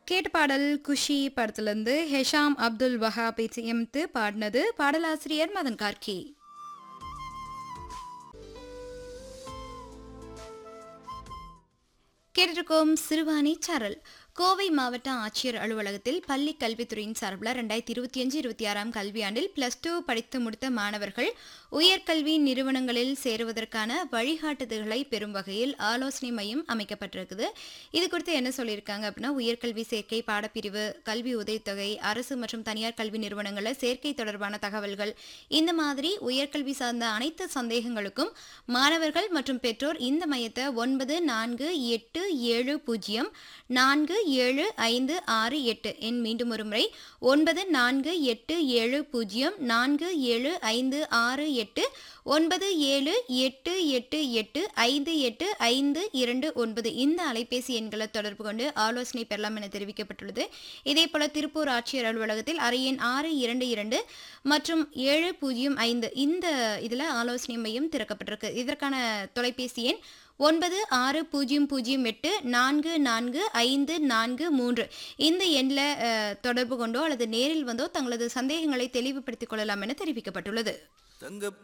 கேட்ட பாடல் குஷி படத்திலிருந்து ஹெஷாம் அப்துல் வஹாப் இசையமைத்து பாடினது பாடலாசிரியர் மதன் கார்கி கேட்டிருக்கோம் சிறுவாணி சரல் கோவை மாவட்ட ஆட்சியர் அலுவலகத்தில் பள்ளி கல்வித்துறையின் சார்பில் ரெண்டாயிரத்தி இருபத்தி அஞ்சு இருபத்தி ஆறாம் கல்வியாண்டில் பிளஸ் டூ படித்து முடித்த மாணவர்கள் உயர்கல்வி நிறுவனங்களில் சேருவதற்கான வழிகாட்டுதல்களை பெறும் வகையில் ஆலோசனை மையம் அமைக்கப்பட்டிருக்குது இது குறித்து என்ன சொல்லியிருக்காங்க அப்படின்னா உயர்கல்வி சேர்க்கை பாடப்பிரிவு கல்வி உதவித்தொகை அரசு மற்றும் தனியார் கல்வி நிறுவனங்களில் சேர்க்கை தொடர்பான தகவல்கள் இந்த மாதிரி உயர்கல்வி சார்ந்த அனைத்து சந்தேகங்களுக்கும் மாணவர்கள் மற்றும் பெற்றோர் இந்த மையத்தை ஒன்பது நான்கு எட்டு ஏழு பூஜ்ஜியம் நான்கு ஏழு ஐந்து ஆறு எட்டு என் மீண்டும் ஒரு முறை ஒன்பது நான்கு எட்டு ஏழு பூஜ்ஜியம் நான்கு ஏழு ஐந்து ஆறு எட்டு ஒன்பது ஏழு எட்டு எட்டு எட்டு ஐந்து எட்டு ஐந்து இரண்டு ஒன்பது இந்த அலைபேசி எண்களை தொடர்பு கொண்டு ஆலோசனை பெறலாம் என தெரிவிக்கப்பட்டுள்ளது இதேபோல திருப்பூர் ஆட்சியர் அலுவலகத்தில் அறை எண் ஆறு இரண்டு இரண்டு மற்றும் ஏழு பூஜ்ஜியம் ஐந்து இந்த இதில் ஆலோசனை மையம் திறக்கப்பட்டிருக்கு இதற்கான தொலைபேசி எண் ஒன்பது ஆறு பூஜ்ஜியம் பூஜ்ஜியம் எட்டு நான்கு நான்கு ஐந்து நான்கு மூன்று இந்த எண்ணில் தொடர்பு கொண்டோ அல்லது நேரில் வந்தோ தங்களது சந்தேகங்களை தெளிவுபடுத்திக் கொள்ளலாம் என தெரிவிக்கப்பட்டுள்ளது தங்க